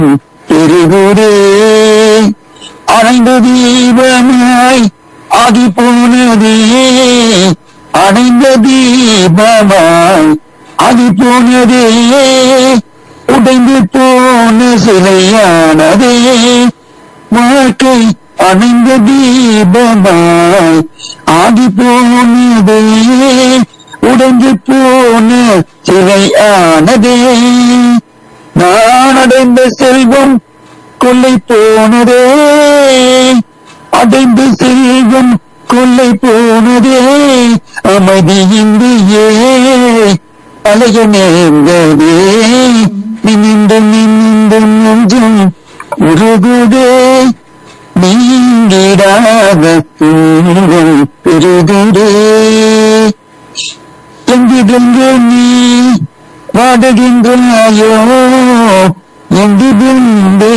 பெருகுரே அணைந்த தீபமாய் ஆகி போனதே அணைந்த தீபமாய் ஆகி போனதே உடைந்து போன சிலையானதே வாழ்க்கை அணைந்த தீபமாய் ஆகி போனதே உடைந்து போன சிலையானதே நான் அடைந்த செல்வம் கொள்ளை போனதே அடைந்த செல்வம் கொள்ளை போனதே அமைதியின்றியே அலைய நேர்ந்ததே நின்று நின்று நெஞ்சும் உருகுதே நீங்கிடாத துன்பம் பெருகுதே எங்கிருந்து நீ வாடுகின்றாயோ எங்கிருந்து